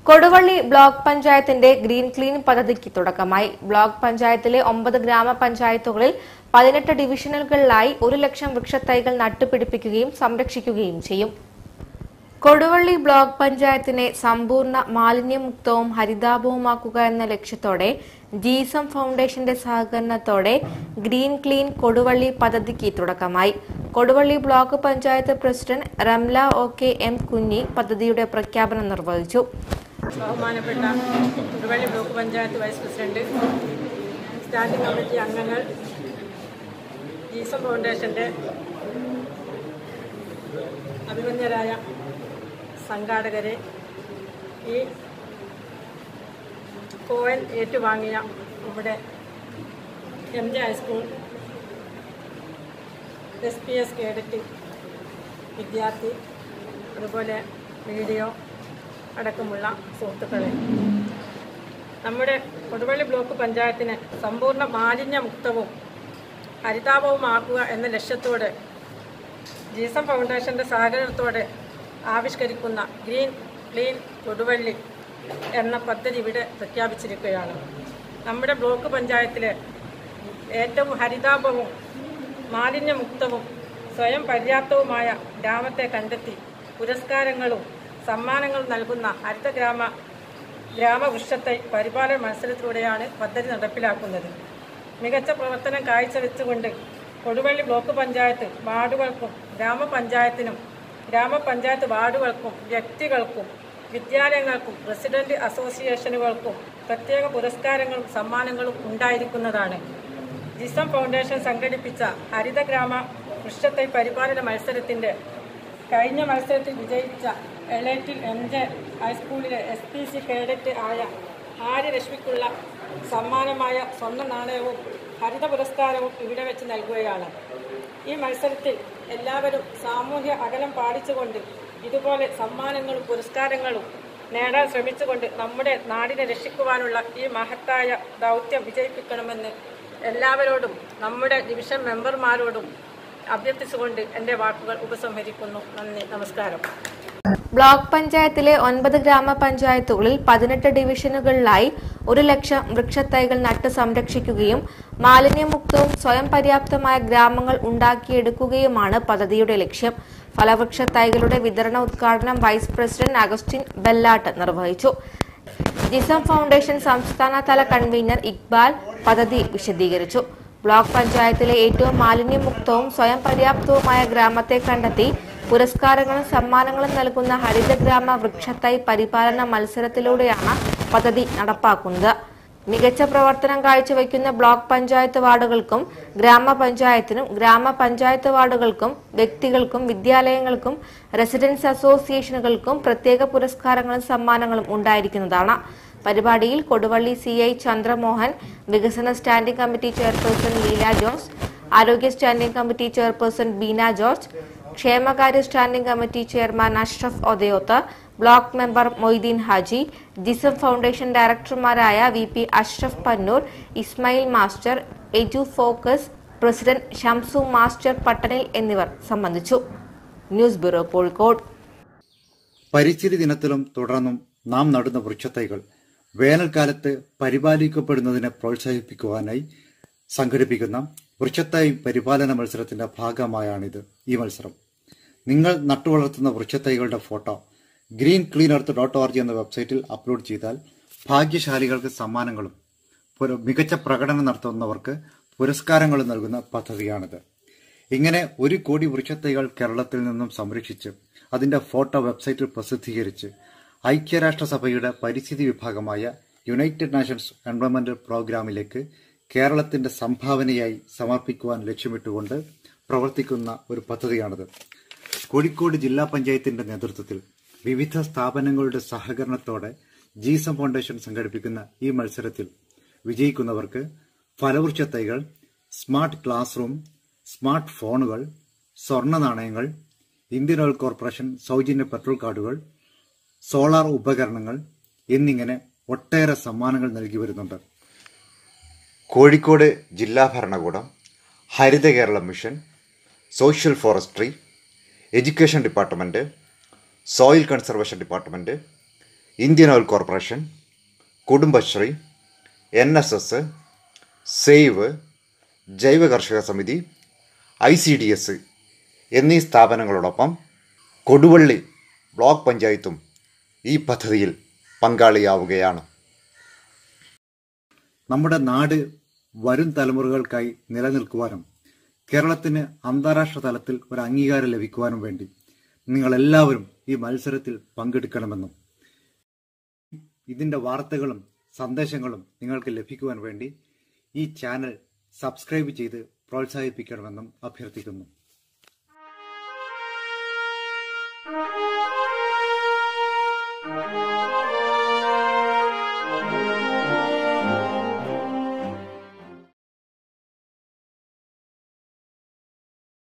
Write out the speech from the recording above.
Koduvally block പഞ്ചായത്തിന്റെ green clean പദ്ധതിക്ക് തുടക്കമായി ബ്ലോക്ക് പഞ്ചായത്തിലെ ഒമ്പത് ഗ്രാമപഞ്ചായത്തുകളിൽ പതിനെട്ട് ഡിവിഷനുകളിലായി ഒരു ലക്ഷം വൃക്ഷത്തൈകൾ നട്ടുപിടിപ്പിക്കുകയും സംരക്ഷിക്കുകയും ചെയ്യും കൊടുവള്ളി ബ്ലോക്ക് പഞ്ചായത്തിനെ സമ്പൂർണ്ണ മാലിന്യമുക്തവും ഹരിതാഭവുമാക്കുക എന്ന ലക്ഷ്യത്തോടെ ജീസം ഫൗണ്ടേഷന്റെ സഹകരണത്തോടെ ഗ്രീൻ ക്ലീൻ കൊടുവള്ളി പദ്ധതിക്ക് തുടക്കമായി Koduvally block panchayat president Ramla O K M Kunhi പദ്ധതിയുടെ പ്രഖ്യാപനം നിർവഹിച്ചു ബഹുമാനപ്പെട്ട Thiruvalli block panchayat vice president standing committee അംഗങ്ങൾ ജീസം ഫൗണ്ടേഷന്റെ അഭിമന്യരായ സംഘാടകരെ ഈ കോയൻ ഏറ്റുവാങ്ങിയ ഇവിടെ M J high school S P S cadet വിദ്യാർത്ഥി അതുപോലെ വീഡിയോ അടക്കമുള്ള സുഹൃത്തുക്കളെ നമ്മുടെ കൊടുവള്ളി ബ്ലോക്ക് പഞ്ചായത്തിനെ സമ്പൂർണ്ണ മാലിന്യമുക്തവും ഹരിതാപവുമാക്കുക എന്ന ലക്ഷ്യത്തോടെ ജീസം ഫൗണ്ടേഷൻ്റെ സഹകരണത്തോടെ ആവിഷ്കരിക്കുന്ന ഗ്രീൻ ക്ലീൻ കൊടുവള്ളി എന്ന പദ്ധതി ഇവിടെ പ്രഖ്യാപിച്ചിരിക്കുകയാണ് നമ്മുടെ ബ്ലോക്ക് പഞ്ചായത്തിലെ ഏറ്റവും ഹരിതാപവും മാലിന്യമുക്തവും സ്വയം പര്യാപ്തവുമായ ഗ്രാമത്തെ കണ്ടെത്തി പുരസ്കാരങ്ങളും സമ്മാനങ്ങളും നൽകുന്ന ഹരിത ഗ്രാമ ഗ്രാമവൃക്ഷത്തൈ പരിപാലന മത്സരത്തിലൂടെയാണ് പദ്ധതി നടപ്പിലാക്കുന്നത് മികച്ച പ്രവർത്തനം കാഴ്ചവെച്ചുകൊണ്ട് കൊടുവള്ളി ബ്ലോക്ക് പഞ്ചായത്ത് വാർഡുകൾക്കും ഗ്രാമപഞ്ചായത്തിനും ഗ്രാമപഞ്ചായത്ത് വാർഡുകൾക്കും വ്യക്തികൾക്കും വിദ്യാലയങ്ങൾക്കും റെസിഡന്റ് അസോസിയേഷനുകൾക്കും പ്രത്യേക പുരസ്കാരങ്ങളും സമ്മാനങ്ങളും ഉണ്ടായിരിക്കുന്നതാണ് ജിസം ഫൗണ്ടേഷൻ സംഘടിപ്പിച്ച ഹരിതഗ്രാമ വൃക്ഷത്തൈ പരിപാലന മത്സരത്തിന്റെ കഴിഞ്ഞ മത്സരത്തിൽ വിജയിച്ച എളേറ്റിൽ എം ജെ ഹൈസ്കൂളിലെ എസ് പി സി കേഡറ്റ് ആയ ആര്യരശ്മിക്കുള്ള സമ്മാനമായ സ്വർണ്ണ നാണയവും ഹരിത പുരസ്കാരവും ഇവിടെ വെച്ച് നൽകുകയാണ് ഈ മത്സരത്തിൽ എല്ലാവരും സാമൂഹ്യ അകലം പാലിച്ചുകൊണ്ട് ഇതുപോലെ സമ്മാനങ്ങളും പുരസ്കാരങ്ങളും നേടാൻ ശ്രമിച്ചുകൊണ്ട് നമ്മുടെ നാടിനെ രക്ഷിക്കുവാനുള്ള ഈ മഹത്തായ ദൗത്യം വിജയിപ്പിക്കണമെന്ന് എല്ലാവരോടും നമ്മുടെ ഡിവിഷൻ മെമ്പർമാരോടും അഭ്യർത്ഥിച്ചുകൊണ്ട് എൻ്റെ വാക്കുകൾ ഉപസംഹരിക്കുന്നു നന്ദി നമസ്കാരം ബ്ലോക്ക് പഞ്ചായത്തിലെ ഒൻപത് ഗ്രാമപഞ്ചായത്തുകളിൽ പതിനെട്ട് ഡിവിഷനുകളിലായി ഒരു ലക്ഷം വൃക്ഷത്തൈകൾ നട്ട് സംരക്ഷിക്കുകയും മാലിന്യമുക്തവും സ്വയം പര്യാപ്തമായ ഗ്രാമങ്ങൾ ഉണ്ടാക്കിയെടുക്കുകയുമാണ് പദ്ധതിയുടെ ലക്ഷ്യം ഫലവൃക്ഷ തൈകളുടെ വിതരണ ഉദ്ഘാടനം വൈസ് പ്രസിഡന്റ് അഗസ്റ്റിൻ ബെല്ലാട്ട് നിർവഹിച്ചു ജിസം ഫൗണ്ടേഷൻ സംസ്ഥാനതല കൺവീനർ ഇക്ബാൽ പദ്ധതി വിശദീകരിച്ചു ബ്ലോക്ക് പഞ്ചായത്തിലെ ഏറ്റവും മാലിന്യമുക്തവും സ്വയം പര്യാപ്തവുമായ ഗ്രാമത്തെ കണ്ടെത്തി പുരസ്കാരങ്ങളും സമ്മാനങ്ങളും നൽകുന്ന ഹരിതഗ്രാമ വൃക്ഷത്തൈ പരിപാലന മത്സരത്തിലൂടെയാണ് പദ്ധതി നടപ്പാക്കുന്നത് മികച്ച പ്രവർത്തനം കാഴ്ചവെക്കുന്ന ബ്ലോക്ക് പഞ്ചായത്ത് വാർഡുകൾക്കും ഗ്രാമപഞ്ചായത്തിനും ഗ്രാമപഞ്ചായത്ത് വാർഡുകൾക്കും വ്യക്തികൾക്കും വിദ്യാലയങ്ങൾക്കും റെസിഡൻസ് അസോസിയേഷനുകൾക്കും പ്രത്യേക പുരസ്കാരങ്ങളും സമ്മാനങ്ങളും ഉണ്ടായിരിക്കുന്നതാണ് പരിപാടിയിൽ കൊടുവള്ളി സി ഐ ചന്ദ്രമോഹൻ വികസന standing committee chairperson Leela Jose ആരോഗ്യ standing committee chairperson Beena George ക്ഷേമകാര്യ standing committee chairman Ashraf Odayoth block member Moideen Haji Jisam foundation ഡയറക്ടർമാരായ V P Ashraf Pannur Ismail master edu focus president Shamsu master പട്ടണിൽ എന്നിവർ സംബന്ധിച്ചു ന്യൂസ് ബ്യൂറോ കോഴിക്കോട് പരിസ്ഥിതി ദിനത്തിലും തുടർന്നും നാം നടുന്ന വൃക്ഷത്തൈകൾ വേനൽക്കാലത്ത് പരിപാലിക്കപ്പെടുന്നതിനെ പ്രോത്സാഹിപ്പിക്കുവാനായി സംഘടിപ്പിക്കുന്ന വൃക്ഷത്തൈ പരിപാലന മത്സരത്തിന്റെ ഭാഗമായാണിത് ഈ മത്സരം നിങ്ങൾ നട്ടുവളർത്തുന്ന വൃക്ഷത്തൈകളുടെ photo green clean earth dot org എന്ന വെബ്സൈറ്റിൽ അപ്ലോഡ് ചെയ്താൽ ഭാഗ്യശാലികൾക്ക് സമ്മാനങ്ങളും പുര- മികച്ച പ്രകടനം നടത്തുന്നവർക്ക് പുരസ്കാരങ്ങളും നൽകുന്ന പദ്ധതിയാണിത് ഇങ്ങനെ ഒരു കോടി വൃക്ഷത്തൈകൾ കേരളത്തിൽ നിന്നും സംരക്ഷിച്ച് അതിന്റെ ഫോട്ടോ വെബ്സൈറ്റിൽ പ്രസിദ്ധീകരിച്ച് ഐക്യരാഷ്ട്രസഭയുടെ പരിസ്ഥിതി വിഭാഗമായ യുണൈറ്റഡ് നാഷൻസ് എൻവയോൺമെന്റൽ പ്രോഗ്രാമിലേക്ക് കേരളത്തിന്റെ സംഭാവനയായി സമർപ്പിക്കുവാൻ ലക്ഷ്യമിട്ടുകൊണ്ട് പ്രവർത്തിക്കുന്ന ഒരു പദ്ധതിയാണിത് കോഴിക്കോട് ജില്ലാ പഞ്ചായത്തിന്റെ നേതൃത്വത്തിൽ വിവിധ സ്ഥാപനങ്ങളുടെ സഹകരണത്തോടെ ജീസം ഫൗണ്ടേഷൻ സംഘടിപ്പിക്കുന്ന ഈ മത്സരത്തിൽ വിജയിക്കുന്നവർക്ക് ഫലവൃക്ഷ തൈകൾ സ്മാർട്ട് ക്ലാസ് റൂം സ്മാർട്ട് ഫോണുകൾ സ്വർണ്ണ നാണയങ്ങൾ ഇന്ത്യൻ ഓയിൽ കോർപ്പറേഷൻ സൗജന്യ പെട്രോൾ കാർഡുകൾ സോളാർ ഉപകരണങ്ങൾ എന്നിങ്ങനെ ഒട്ടേറെ സമ്മാനങ്ങൾ നൽകി വരുന്നുണ്ട് കോഴിക്കോട് ജില്ലാ ഭരണകൂടം Haritha Keralam mission social forestry education department soil conservation department Indian oil corporation Kudumbashree N S S save ജൈവ കർഷക സമിതി ഐ സി ഡി എസ് എന്നീ സ്ഥാപനങ്ങളോടൊപ്പം കൊടുവള്ളി ബ്ലോക്ക് പഞ്ചായത്തും ഈ പദ്ധതിയിൽ പങ്കാളിയാവുകയാണ് നമ്മുടെ നാട് വരും തലമുറകൾക്കായി നിലനിൽക്കുവാനും കേരളത്തിന് അന്താരാഷ്ട്ര തലത്തിൽ ഒരു അംഗീകാരം ലഭിക്കുവാനും വേണ്ടി നിങ്ങളെല്ലാവരും ഈ മത്സരത്തിൽ പങ്കെടുക്കണമെന്നും ഇതിന്റെ വാർത്തകളും സന്ദേശങ്ങളും നിങ്ങൾക്ക് ലഭിക്കുവാൻ വേണ്ടി ഈ ചാനൽ സബ്സ്ക്രൈബ് ചെയ്ത് പ്രോത്സാഹിപ്പിക്കണമെന്നും അഭ്യർത്ഥിക്കുന്നു